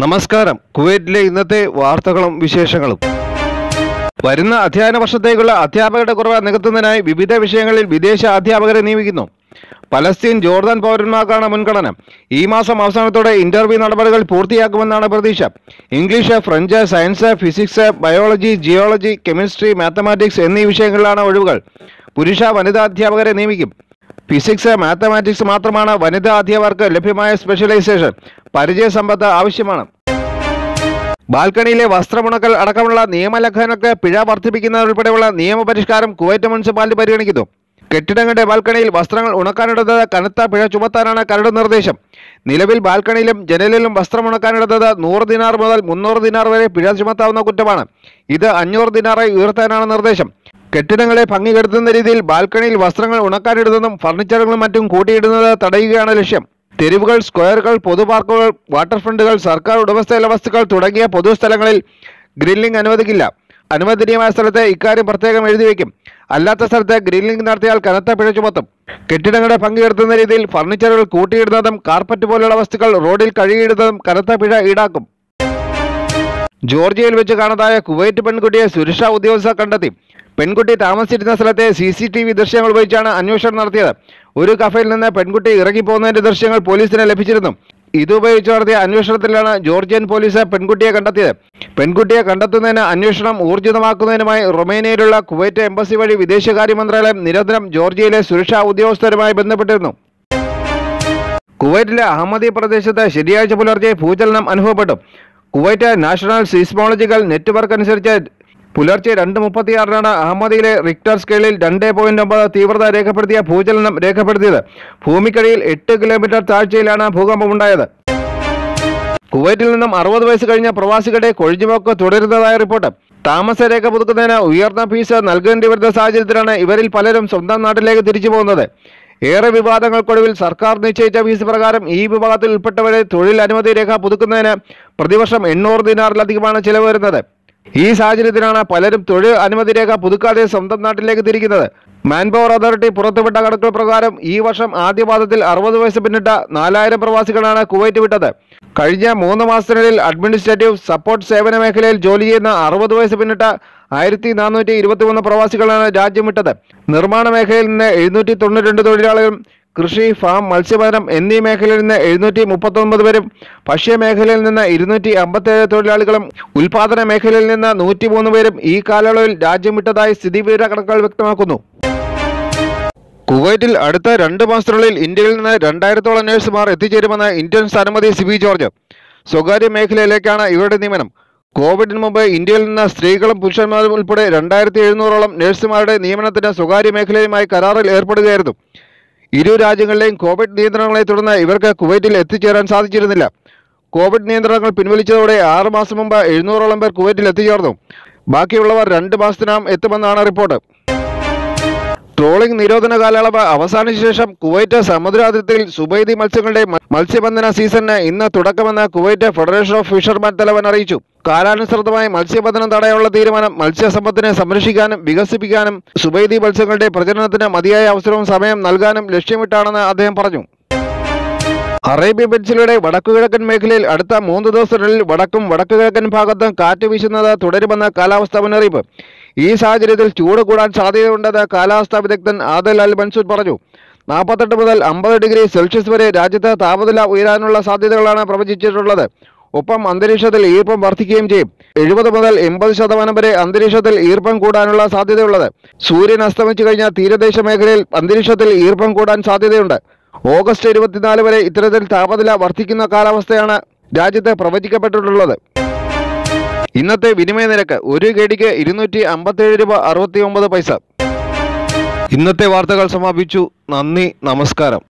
നമസ്കാരം കുവൈറ്റിലെ ഇന്നത്തെ വാർത്തകളും വിശേഷങ്ങളും വരുന്ന അധ്യയന വർഷത്തേക്കുള്ള അധ്യാപകരുടെ കുറവ് നികത്തുന്നതിനായി വിവിധ വിഷയങ്ങളിൽ വിദേശ അധ്യാപകരെ നിയമിക്കുന്നു പലസ്തീൻ ജോർദാൻ പൗരന്മാർക്കാണ് മുൻഗണന ഈ മാസം അവസാനത്തോടെ ഇന്റർവ്യൂ നടപടികൾ പൂർത്തിയാക്കുമെന്നാണ് പ്രതീക്ഷ English French science physics biology geology chemistry mathematics എന്നീ വിഷയങ്ങളിലാണ് ഒഴിവുകൾ പുരുഷ വനിതാ അധ്യാപകരെ നിയമിക്കും ഫിസിക്സ് മാത്തമാറ്റിക്സ് മാത്രമാണ് വനിതാ അധ്യാപകർക്ക് ലഭ്യമായ സ്പെഷ്യലൈസേഷൻ പരിചയസമ്പത്ത് ആവശ്യമാണ് ബാൽക്കണിയിലെ വസ്ത്രമുണക്കൽ അടക്കമുള്ള നിയമലംഘനങ്ങൾക്ക് പിഴ വർദ്ധിപ്പിക്കുന്നതുൾപ്പെടെയുള്ള നിയമപരിഷ്കാരം കുവൈറ്റ് മുനിസിപ്പാലിറ്റി പരിഗണിക്കുന്നു കെട്ടിടങ്ങളുടെ ബാൽക്കണിയിൽ വസ്ത്രങ്ങൾ ഉണക്കാനിടുന്നത് കനത്ത പിഴ ചുമത്താനാണ് കരട് നിർദ്ദേശം നിലവിൽ ബാൽക്കണിയിലും ജനലിലും വസ്ത്രം ഉണക്കാനിടുന്നത് നൂറ് ദിനാർ മുതൽ മുന്നൂറ് ദിനാർ വരെ പിഴ ചുമത്താവുന്ന കുറ്റമാണ് ഇത് അഞ്ഞൂറ് ദിനാറായി ഉയർത്താനാണ് നിർദ്ദേശം കെട്ടിടങ്ങളെ ഭംഗി കെടുത്തുന്ന രീതിയിൽ ബാൽക്കണിയിൽ വസ്ത്രങ്ങൾ ഉണക്കാനിടുന്നതും ഫർണിച്ചറുകളും മറ്റും കൂട്ടിയിടുന്നത് തടയുകയാണ് ലക്ഷ്യം തെരുവുകൾ സ്ക്വയറുകൾ പൊതുപാർക്കുകൾ വാട്ടർ ഫ്രണ്ടുകൾ സർക്കാർ ഉടമസ്ഥയിലെ വസ്തുക്കൾ തുടങ്ങിയ പൊതുസ്ഥലങ്ങളിൽ ഗ്രില്ലിംഗ് അനുവദിക്കില്ല അനുവദനീയമായ സ്ഥലത്ത് ഇക്കാര്യം പ്രത്യേകം എഴുതി വയ്ക്കും അല്ലാത്ത സ്ഥലത്ത് ഗ്രില്ലിംഗ് നടത്തിയാൽ കനത്ത പിഴ ചുമത്തും കെട്ടിടങ്ങളുടെ ഭംഗി കെടുത്തുന്ന രീതിയിൽ ഫർണിച്ചറുകൾ കൂട്ടിയിടുന്നതും കാർപ്പറ്റ് പോലുള്ള വസ്തുക്കൾ റോഡിൽ കഴുകിയിടുന്നതും കനത്ത പിഴ ഈടാക്കും ജോർജിയയിൽ വെച്ച് കാണാതായ കുവൈറ്റ് പെൺകുട്ടിയെ സുരക്ഷാ ഉദ്യോഗസ്ഥർ കണ്ടെത്തി പെൺകുട്ടി താമസിച്ചിരുന്ന സ്ഥലത്തെ സി സി ടി വി ദൃശ്യങ്ങൾ ഉപയോഗിച്ചാണ് അന്വേഷണം നടത്തിയത് ഒരു കഫയിൽ നിന്ന് പെൺകുട്ടി ഇറങ്ങിപ്പോകുന്നതിന്റെ ദൃശ്യങ്ങൾ പോലീസിന് ലഭിച്ചിരുന്നു ഇതുപയോഗിച്ച് നടത്തിയ അന്വേഷണത്തിലാണ് ജോർജിയൻ പോലീസ് പെൺകുട്ടിയെ കണ്ടെത്തിയത് പെൺകുട്ടിയെ കണ്ടെത്തുന്നതിന് അന്വേഷണം ഊർജിതമാക്കുന്നതിനുമായി റൊമേനിയയിലുള്ള കുവൈറ്റ് എംബസി വഴി വിദേശകാര്യ മന്ത്രാലയം നിരന്തരം ജോർജിയയിലെ സുരക്ഷാ ഉദ്യോഗസ്ഥരുമായി ബന്ധപ്പെട്ടിരുന്നു കുവൈറ്റിലെ അഹമ്മദി പ്രദേശത്ത് ശനിയാഴ്ച പുലർച്ചെ ഭൂചലനം അനുഭവപ്പെട്ടു കുവൈറ്റ് നാഷണൽ സീസ്മോളജിക്കൽ നെറ്റ്വർക്ക് അനുസരിച്ച് പുലർച്ചെ രണ്ട് മുപ്പത്തിയാറിനാണ് അഹമ്മദിയിലെ റിക്ടർ സ്കെയിലിൽ രണ്ട് പോയിന്റ് ഒമ്പത് തീവ്രത രേഖപ്പെടുത്തിയ ഭൂചലനം രേഖപ്പെടുത്തിയത് ഭൂമിക്കടിയിൽ എട്ട് കിലോമീറ്റർ താഴ്ചയിലാണ് ഭൂകമ്പമുണ്ടായത് കുവൈറ്റിൽ നിന്നും അറുപത് വയസ്സ് കഴിഞ്ഞ പ്രവാസികളുടെ കൊഴിഞ്ഞുപോക്ക് തുടരുന്നതായ റിപ്പോർട്ട് താമസരേഖ പുതുക്കുന്നതിന് ഉയർന്ന ഫീസ് നൽകേണ്ടി വരുന്ന സാഹചര്യത്തിലാണ് ഇവരിൽ പലരും സ്വന്തം നാട്ടിലേക്ക് തിരിച്ചു പോകുന്നത് ഏറെ വിവാദങ്ങൾക്കൊടുവിൽ സർക്കാർ നിശ്ചയിച്ച ഫീസ് പ്രകാരം ഈ വിഭാഗത്തിൽ ഉൾപ്പെട്ടവരെ തൊഴിൽ അനുമതി രേഖ പുതുക്കുന്നതിന് പ്രതിവർഷം എണ്ണൂറ് ദിനാറിലധികമാണ് ചിലവ് വരുന്നത് ഈ സാഹചര്യത്തിലാണ് പലരും തൊഴിൽ അനുമതി രേഖ പുതുക്കാതെ സ്വന്തം നാട്ടിലേക്ക് തിരിക്കുന്നത് മാൻപവർ അതോറിറ്റി പുറത്തുവിട്ട കണക്കുകൾ പ്രകാരം ഈ വർഷം ആദ്യപാദത്തിൽ അറുപത് വയസ്സ് പിന്നിട്ട നാലായിരം പ്രവാസികളാണ് കുവൈറ്റ് വിട്ടത് കഴിഞ്ഞ മൂന്ന് മാസത്തിനിടയിൽ അഡ്മിനിസ്ട്രേറ്റീവ് സപ്പോർട്ട് സേവന മേഖലയിൽ ജോലി ചെയ്യുന്ന അറുപത് വയസ്സ് പിന്നിട്ട ആയിരത്തി നാനൂറ്റി ഇരുപത്തിമൂന്ന് പ്രവാസികളാണ് രാജ്യം വിട്ടത് നിർമ്മാണ മേഖലയിൽ നിന്ന് എഴുന്നൂറ്റി തൊണ്ണൂറ്റി രണ്ട് തൊഴിലാളികളും കൃഷി ഫാം മത്സ്യബന്ധനം എന്നീ മേഖലയിൽ നിന്ന് എഴുന്നൂറ്റി മുപ്പത്തൊമ്പത് പേരും ഭക്ഷ്യ മേഖലയിൽ നിന്ന് ഇരുന്നൂറ്റി അമ്പത്തേഴ് തൊഴിലാളികളും ഉൽപാദന മേഖലയിൽ നിന്ന് നൂറ്റിമൂന്ന് പേരും ഈ കാലയളവിൽ രാജ്യം വിട്ടതായി സ്ഥിതിവിവര കണക്കുകൾ വ്യക്തമാക്കുന്നു കുവൈറ്റിൽ അടുത്ത രണ്ട് മാസത്തിനുള്ളിൽ ഇന്ത്യയിൽ നിന്ന് രണ്ടായിരത്തോളം നഴ്സുമാർ എത്തിച്ചേരുമെന്ന് ഇന്ത്യൻ സ്ഥാനപതി സിബി ജോർജ് സ്വകാര്യ മേഖലയിലേക്കാണ് ഇവരുടെ നിയമനം കോവിഡിന് മുമ്പ് ഇന്ത്യയിൽ നിന്ന് സ്ത്രീകളും പുരുഷന്മാരും ഉൾപ്പെടെ രണ്ടായിരത്തി എഴുന്നൂറോളം നഴ്സുമാരുടെ നിയമനത്തിന് സ്വകാര്യ മേഖലയുമായി കരാറിൽ ഏർപ്പെടുകയായിരുന്നു ഇരു രാജ്യങ്ങളിലെയും കോവിഡ് നിയന്ത്രണങ്ങളെ തുടർന്ന് ഇവർക്ക് കുവൈറ്റിൽ എത്തിച്ചേരാൻ സാധിച്ചിരുന്നില്ല കോവിഡ് നിയന്ത്രണങ്ങൾ പിൻവലിച്ചതോടെ ആറ് മാസം മുമ്പ് എഴുന്നൂറോളം പേർ കുവൈറ്റിൽ എത്തിച്ചേർന്നു ബാക്കിയുള്ളവർ രണ്ട് മാസത്തിനകം എത്തുമെന്നാണ് റിപ്പോർട്ട് ട്രോളിംഗ് നിരോധന കാലയളവ് അവസാനിച്ച ശേഷം കുവൈറ്റ് സമുദ്രാതിർത്തിയിൽ സുബൈദി മത്സ്യങ്ങളുടെ മ- മത്സ്യബന്ധന സീസണിന് ഇന്ന് തുടക്കമെന്ന് കുവൈറ്റ് ഫെഡറേഷൻ ഓഫ് ഫിഷർമാൻ തലവൻ അറിയിച്ചു കാലാനുസൃതമായി മത്സ്യബന്ധനം തടയാനുള്ള തീരുമാനം മത്സ്യസമ്പത്തിനെ സംരക്ഷിക്കാനും വികസിപ്പിക്കാനും സുബൈദി മത്സ്യങ്ങളുടെ പ്രജനനത്തിന് മതിയായ അവസരവും സമയം നൽകാനും ലക്ഷ്യമിട്ടാണെന്ന് അദ്ദേഹം പറഞ്ഞു അറേബ്യൻ പെൻസിലയുടെ വടക്കുകിഴക്കൻ മേഖലയിൽ അടുത്ത മൂന്ന് ദിവസത്തിനുള്ളിൽ വടക്കും വടക്കുകിഴക്കൻ ഭാഗത്തും കാറ്റ് വീശുന്നത് തുടരുമെന്ന് കാലാവസ്ഥാ മുന്നറിയിപ്പ് ഈ സാഹചര്യത്തിൽ ചൂട് കൂടാൻ സാധ്യതയുണ്ടെന്ന് കാലാവസ്ഥാ വിദഗ്ധൻ ആദൽ അൽ മൻസൂർ പറഞ്ഞു നാൽപ്പത്തെട്ട് മുതൽ അമ്പത് ഡിഗ്രി സെൽഷ്യസ് വരെ രാജ്യത്ത് താപനില ഉയരാനുള്ള സാധ്യതകളാണ് പ്രവചിച്ചിട്ടുള്ളത് ഒപ്പം അന്തരീക്ഷത്തിൽ ഈർപ്പം വർദ്ധിക്കുകയും ചെയ്യും എഴുപത് മുതൽ എൺപത് ശതമാനം വരെ അന്തരീക്ഷത്തിൽ ഈർപ്പം കൂടാനുള്ള സാധ്യതയുള്ളത് സൂര്യൻ അസ്തമിച്ചു കഴിഞ്ഞ തീരദേശ മേഖലയിൽ അന്തരീക്ഷത്തിൽ ഈർപ്പം കൂടാൻ സാധ്യതയുണ്ട് ഓഗസ്റ്റ് ഇരുപത്തിനാല് വരെ ഇത്തരത്തിൽ താപനില വർദ്ധിക്കുന്ന കാലാവസ്ഥയാണ് രാജ്യത്ത് പ്രവചിക്കപ്പെട്ടിട്ടുള്ളത് ഇന്നത്തെ വിനിമയ നിരക്ക് ഒരു ഗഡിക്ക് ഇരുന്നൂറ്റി അമ്പത്തേഴ് രൂപ അറുപത്തി ഒമ്പത് പൈസ ഇന്നത്തെ വാർത്തകൾ സമാപിച്ചു നന്ദി നമസ്കാരം